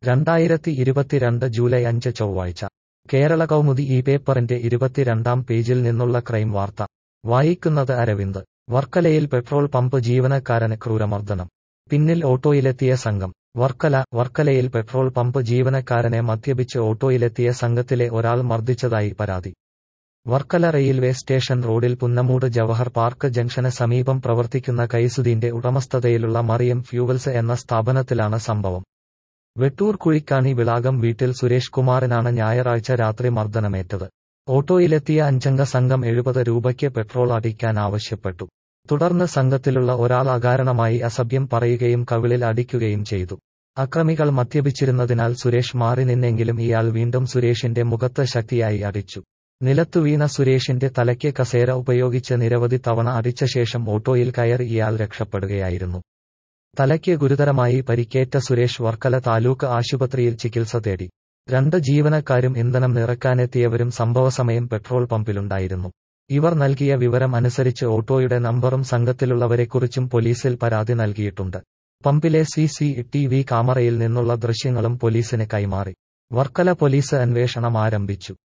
രണ്ടായിരത്തി ഇരുപത്തിരണ്ട് ജൂലൈ അഞ്ച് ചൊവ്വാഴ്ച കേരള കൗമുദി ഈ പേപ്പറിന്റെ ഇരുപത്തിരണ്ടാം പേജിൽ നിന്നുള്ള ക്രൈം വാർത്ത വായിക്കുന്നത് അരവിന്ദ് വർക്കലയിൽ പെട്രോൾ പമ്പ് ജീവനക്കാരന് ക്രൂരമർദ്ദനം പിന്നിൽ ഓട്ടോയിലെത്തിയ സംഘം വർക്കല വർക്കലയിൽ പെട്രോൾ പമ്പ് ജീവനക്കാരനെ മദ്യപിച്ച് ഓട്ടോയിലെത്തിയ സംഘത്തിലെ ഒരാൾ മർദ്ദിച്ചതായി പരാതി വർക്കല റെയിൽവേ സ്റ്റേഷൻ റോഡിൽ പുന്നമൂട് ജവഹർ പാർക്ക് ജംഗ്ഷന് സമീപം പ്രവർത്തിക്കുന്ന കൈസുദീന്റെ ഉടമസ്ഥതയിലുള്ള മറിയം ഫ്യൂവൽസ് എന്ന സ്ഥാപനത്തിലാണ് സംഭവം വെട്ടൂർ കുഴിക്കാണി വിളാകം വീട്ടിൽ സുരേഷ് കുമാറിനാണ് ഞായറാഴ്ച രാത്രി മർദ്ദനമേറ്റത് ഓട്ടോയിലെത്തിയ അഞ്ചംഗ സംഘം എഴുപത് രൂപയ്ക്ക് പെട്രോൾ അടിക്കാൻ ആവശ്യപ്പെട്ടു തുടർന്ന് സംഘത്തിലുള്ള ഒരാൾ അകാരണമായി അസഭ്യം പറയുകയും കവിളിൽ അടിക്കുകയും ചെയ്തു അക്രമികൾ മദ്യപിച്ചിരുന്നതിനാൽ സുരേഷ് മാറി നിന്നെങ്കിലും ഇയാൾ വീണ്ടും സുരേഷിന്റെ മുഖത്ത് ശക്തിയായി അടിച്ചു നിലത്തു വീണ സുരേഷിന്റെ തലയ്ക്ക് കസേര ഉപയോഗിച്ച് നിരവധി തവണ അടിച്ച ശേഷം ഓട്ടോയിൽ കയറി ഇയാൾ രക്ഷപ്പെടുകയായിരുന്നു തലയ്ക്ക് ഗുരുതരമായി പരിക്കേറ്റ സുരേഷ് വർക്കല താലൂക്ക് ആശുപത്രിയിൽ ചികിത്സ തേടി രണ്ട് ജീവനക്കാരും ഇന്ധനം നിറക്കാനെത്തിയവരും സംഭവസമയം പെട്രോൾ പമ്പിലുണ്ടായിരുന്നു ഇവർ നൽകിയ വിവരം അനുസരിച്ച് ഓട്ടോയുടെ നമ്പറും സംഘത്തിലുള്ളവരെക്കുറിച്ചും പോലീസിൽ പരാതി നൽകിയിട്ടുണ്ട് പമ്പിലെ സി സി ടി വി ക്യാമറയിൽ നിന്നുള്ള ദൃശ്യങ്ങളും പോലീസിന് കൈമാറി വർക്കല പോലീസ് അന്വേഷണം ആരംഭിച്ചു